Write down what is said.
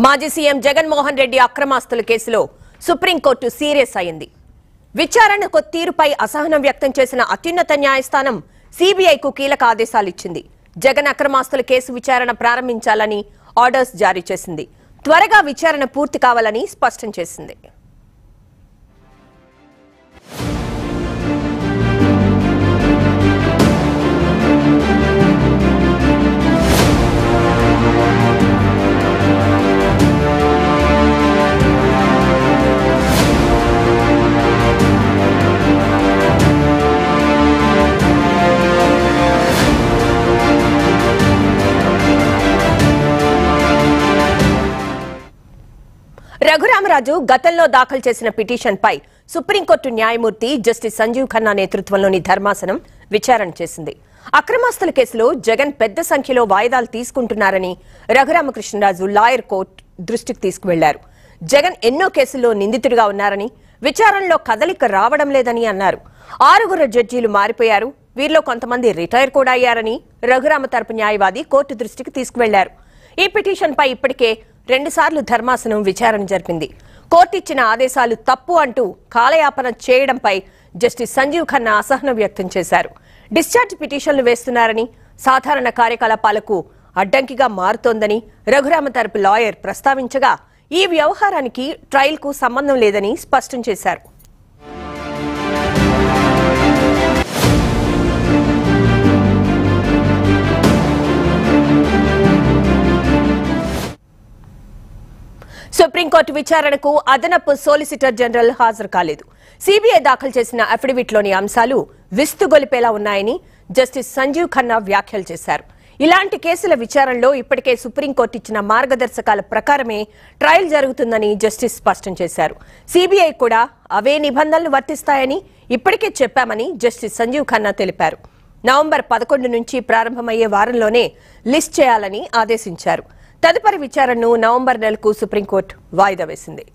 మాజీ సీఎం జగన్మోహన్ రెడ్డి అక్రమాస్తుల కేసులో supreme court serious అయింది విచారణకు తీరుపై అసహనం వ్యక్తం చేసిన అత్యున్నత న్యాయస్థానం సీబీఐకు కీలక ఆదేశాలిచ్చింది జగన్ అక్రమాస్తుల కేసు విచారణ ప్రారంభించాలని ఆర్డర్స్ జారీ చేసింది త్వరగా విచారణ పూర్తి కావాలని స్పష్టం చేసింది రఘురామరాజు గతంలో దాఖలు చేసిన పిటిషన్పై సుప్రీంకోర్టు న్యాయమూర్తి జస్టిస్ సంజీవ్ ఖన్నా నేతృత్వంలోని ధర్మాసనం విచారణ చేసింది అక్రమాస్తుల కేసులో జగన్ పెద్ద సంఖ్యలో వాయిదాలు తీసుకుంటున్నారని రఘురామకృష్ణరాజు లాయర్ కోర్టు దృష్టికి తీసుకువెళ్లారు జగన్ ఎన్నో కేసుల్లో నిందితుడిగా ఉన్నారని విచారణలో కదలిక రావడం లేదని అన్నారు ఆరుగురు జడ్జీలు మారిపోయారు వీరిలో కొంతమంది రిటైర్ కూడా అయ్యారని రఘురామ తరపు న్యాయవాది కోర్టు దృష్టికి తీసుకువెళ్లారు ఈ పిటిషన్పై ఇప్పటికే రెండుసార్లు ధర్మాసనం విచారణ జరిపింది కోర్టు ఇచ్చిన ఆదేశాలు తప్పు అంటూ కాలయాపన చేయడంపై జస్టిస్ సంజీవ్ ఖన్నా అసహనం వ్యక్తం చేశారు డిశ్చార్జ్ పిటిషన్లు వేస్తున్నారని సాధారణ కార్యకలాపాలకు అడ్డంకిగా మారుతోందని రఘురామ తరపు లాయర్ ప్రస్తావించగా ఈ వ్యవహారానికి ట్రయల్కు సంబంధం లేదని స్పష్టం చేశారు సుప్రీంకోర్టు విచారణకు అదనపు సోలిసిటర్ జనరల్ హాజరు కాలేదు సిబిఐ దాఖలు చేసిన అఫిడవిట్లోని అంశాలు విస్తుగొలిపేలా ఉన్నాయని జస్టిస్ సంజీవ్ ఖన్నా వ్యాఖ్యలు చేశారు ఇలాంటి కేసుల విచారణలో ఇప్పటికే సుప్రీంకోర్టు ఇచ్చిన మార్గదర్శకాల ప్రకారమే ట్రయల్ జరుగుతుందని జస్టిస్ స్పష్టం చేశారు సిబిఐ కూడా అవే నిబంధనలు వర్తిస్తాయని ఇప్పటికే చెప్పామని జస్టిస్ సంజీవ్ ఖన్నా తెలిపారు నవంబర్ పదకొండు నుంచి ప్రారంభమయ్యే వారంలోనే లిస్ట్ చేయాలని ఆదేశించారు తదుపరి విచారణను నవంబర్ నెలకు సుప్రీంకోర్టు వాయిదా వేసింది